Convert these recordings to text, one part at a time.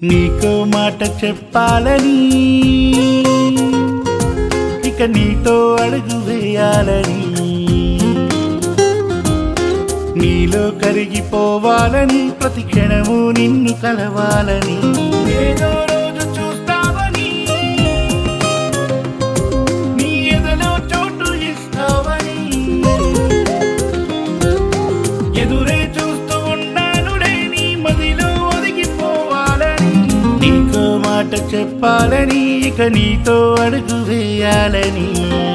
నీకో మాట చెప్పాలని ఇక నీతో అడుగు వేయాలని నీలో కరిగిపోవాలని ప్రతి క్షణము నిన్ను కలవాలని ఏదో రోజు చూస్తావని నీ ఎదలో చోటు ఇస్తావని ఎదురే చూస్తూ ఉన్నానుడే నీ మదిలో ఒదిగిపోవాలని నీకో మాట చెప్పాలని ఇక నీతో అడుగు వేయాలని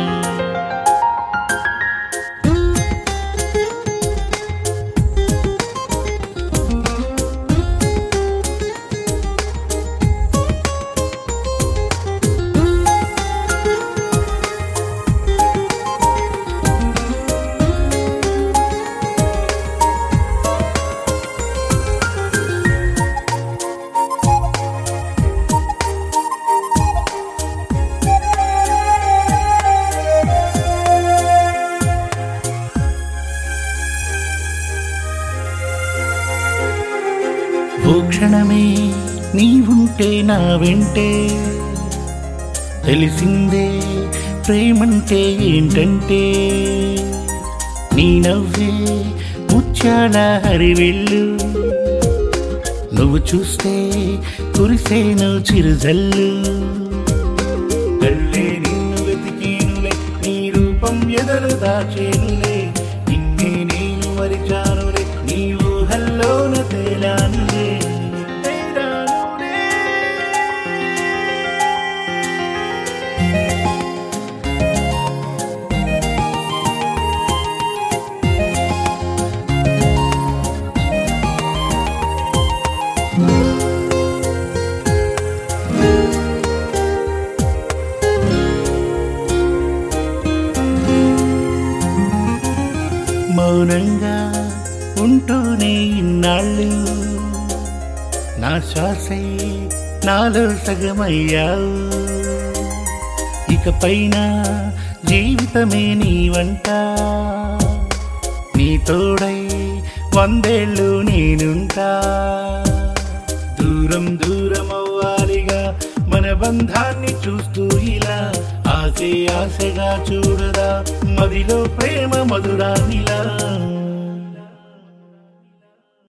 ఓ క్షణమే నీవుంటే నా వెంటే తెలిసిందే ప్రేమంటే ఏంటంటే నీ నవ్వే ముత్యాల హరివెళ్ళు నువ్వు చూస్తే కురిసేను చిరుజల్లు కళ్ళే నిన్ను వెతికేనులే నీ రూపం ఎదలు దాచేనులే నిన్నే నేను మరిచానులే నీ ఊహల్లోన తేలానులే తేలానులే మౌనంగా ఉంటూనే ఇన్నాళ్ళు నా శ్వాసై నాలో సగమయ్యావు ఇక పైన జీవితమే నీ వంట నీ తోడై వందేళ్ళు నేనుంటా దూరం దూరం అవ్వాలిగా మన బంధాన్ని చూస్తూ ఇలా ఆసే ఆశగా చూడదా మదిలో ప్రేమ మధురానిలా